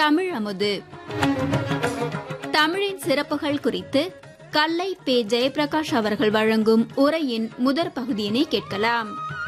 தமிழ் அமுது தமிழின் சிறப்புகள் குறித்து கல்லை பே ஜெயபிரகாஷ் அவர்கள் வழங்கும் உரையின் முதற் பகுதியினை கேட்கலாம்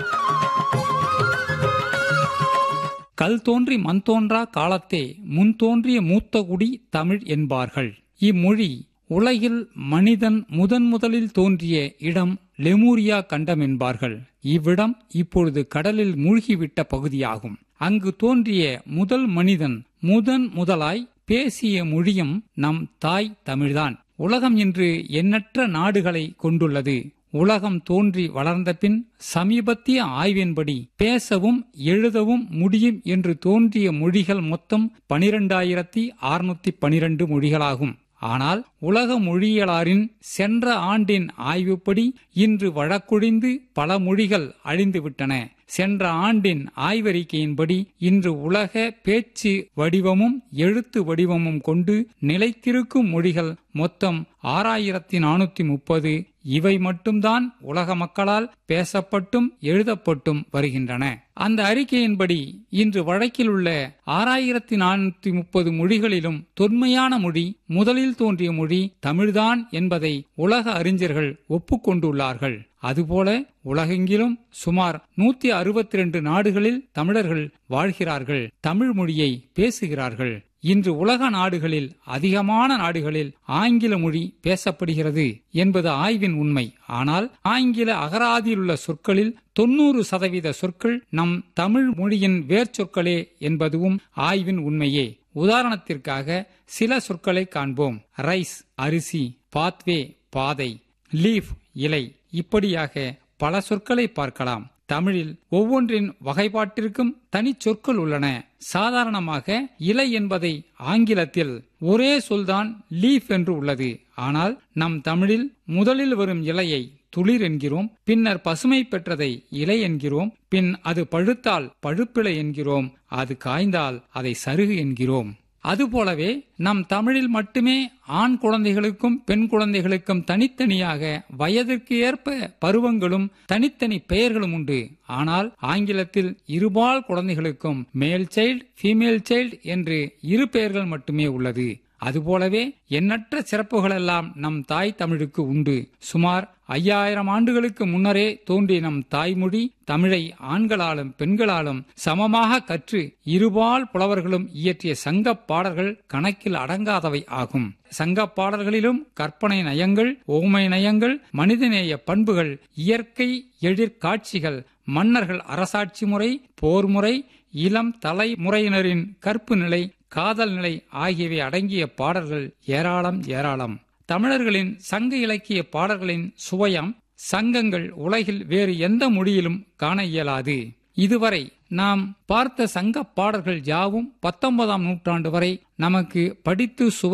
கல் தோன்றி மண் தோன்றா காலத்தே முன் தோன்றிய மூத்த குடி தமிழ் என்பார்கள் இம்மொழி உலகில் மனிதன் முதன் முதலில் தோன்றிய இடம் லெமூரியா கண்டம் என்பார்கள் இவ்விடம் இப்பொழுது கடலில் மூழ்கிவிட்ட பகுதியாகும் அங்கு தோன்றிய முதல் மனிதன் முதன் முதலாய் பேசிய மொழியும் நம் தாய் தமிழ்தான் உலகம் இன்று எண்ணற்ற நாடுகளை கொண்டுள்ளது உலகம் தோன்றி வளர்ந்த பின் சமீபத்திய ஆய்வின்படி பேசவும் எழுதவும் முடியும் என்று தோன்றிய மொழிகள் மொத்தம் பனிரெண்டாயிரத்தி அறுநூத்தி பனிரெண்டு மொழிகளாகும் ஆனால் உலக மொழியலாரின் சென்ற ஆண்டின் ஆய்வுப்படி இன்று வழக்கொழிந்து பல மொழிகள் அழிந்துவிட்டன சென்ற ஆண்டின் ஆய்வறிக்கையின்படி இன்று உலக பேச்சு வடிவமும் எழுத்து வடிவமும் கொண்டு நிலைத்திருக்கும் மொழிகள் மொத்தம் ஆறாயிரத்தி நானூத்தி முப்பது இவை மட்டும்தான் உலக மக்களால் பேசப்பட்டும் எழுதப்பட்டும் வருகின்றன அந்த அறிக்கையின்படி இன்று வழக்கில் உள்ள ஆறாயிரத்தி நானூத்தி முப்பது மொழிகளிலும் தொன்மையான மொழி முதலில் தோன்றிய மொழி தமிழ்தான் என்பதை உலக அறிஞர்கள் ஒப்புக்கொண்டுள்ளார்கள் அதுபோல உலகெங்கிலும் சுமார் நூத்தி அறுபத்தி ரெண்டு நாடுகளில் தமிழர்கள் வாழ்கிறார்கள் தமிழ் மொழியை பேசுகிறார்கள் இன்று உலக நாடுகளில் அதிகமான நாடுகளில் ஆங்கில மொழி பேசப்படுகிறது என்பது ஆய்வின் உண்மை ஆனால் ஆங்கில அகராதியில் உள்ள சொற்களில் தொன்னூறு சதவீத சொற்கள் நம் தமிழ் மொழியின் வேர்ச்சொற்களே என்பதுவும் ஆய்வின் உண்மையே உதாரணத்திற்காக சில சொற்களை காண்போம் ரைஸ் அரிசி பாத்வே பாதை லீஃப் இலை இப்படியாக பல சொற்களை பார்க்கலாம் தமிழில் ஒவ்வொன்றின் வகைப்பாட்டிற்கும் தனி சொற்கள் உள்ளன சாதாரணமாக இலை என்பதை ஆங்கிலத்தில் ஒரே சொல்தான் லீஃப் என்று உள்ளது ஆனால் நம் தமிழில் முதலில் வரும் இலையை துளிர் என்கிறோம் பின்னர் பசுமை பெற்றதை இலை என்கிறோம் பின் அது பழுத்தால் பழுப்பிலை என்கிறோம் அது காய்ந்தால் அதை சருகு என்கிறோம் அதுபோலவே நம் தமிழில் மட்டுமே ஆண் குழந்தைகளுக்கும் பெண் குழந்தைகளுக்கும் தனித்தனியாக வயதிற்கு ஏற்ப பருவங்களும் தனித்தனி பெயர்களும் உண்டு ஆனால் ஆங்கிலத்தில் இருபால் குழந்தைகளுக்கும் மேல் சைல்டு ஃபீமேல் சைல்டு என்று இரு பெயர்கள் மட்டுமே உள்ளது அதுபோலவே எண்ணற்ற சிறப்புகளெல்லாம் நம் தாய் தமிழுக்கு உண்டு சுமார் ஐயாயிரம் ஆண்டுகளுக்கு முன்னரே தோன்றிய நம் தாய்மொழி தமிழை ஆண்களாலும் பெண்களாலும் சமமாக கற்று இருபால் புலவர்களும் இயற்றிய சங்கப் பாடல்கள் கணக்கில் அடங்காதவை ஆகும் சங்கப் பாடல்களிலும் கற்பனை நயங்கள் ஓமை நயங்கள் மனிதநேய பண்புகள் இயற்கை எழிற்காட்சிகள் மன்னர்கள் அரசாட்சி முறை போர் முறை இளம் தலைமுறையினரின் கற்பு நிலை காதல் நிலை ஆகியவை அடங்கிய பாடல்கள் ஏராளம் ஏராளம் தமிழர்களின் சங்க இலக்கிய பாடல்களின் சுவையம் சங்கங்கள் உலகில் வேறு எந்த மொழியிலும் காண இயலாது இதுவரை நாம் பார்த்த சங்க பாடல்கள் யாவும் பத்தொன்பதாம் நூற்றாண்டு வரை நமக்கு படித்து சுவை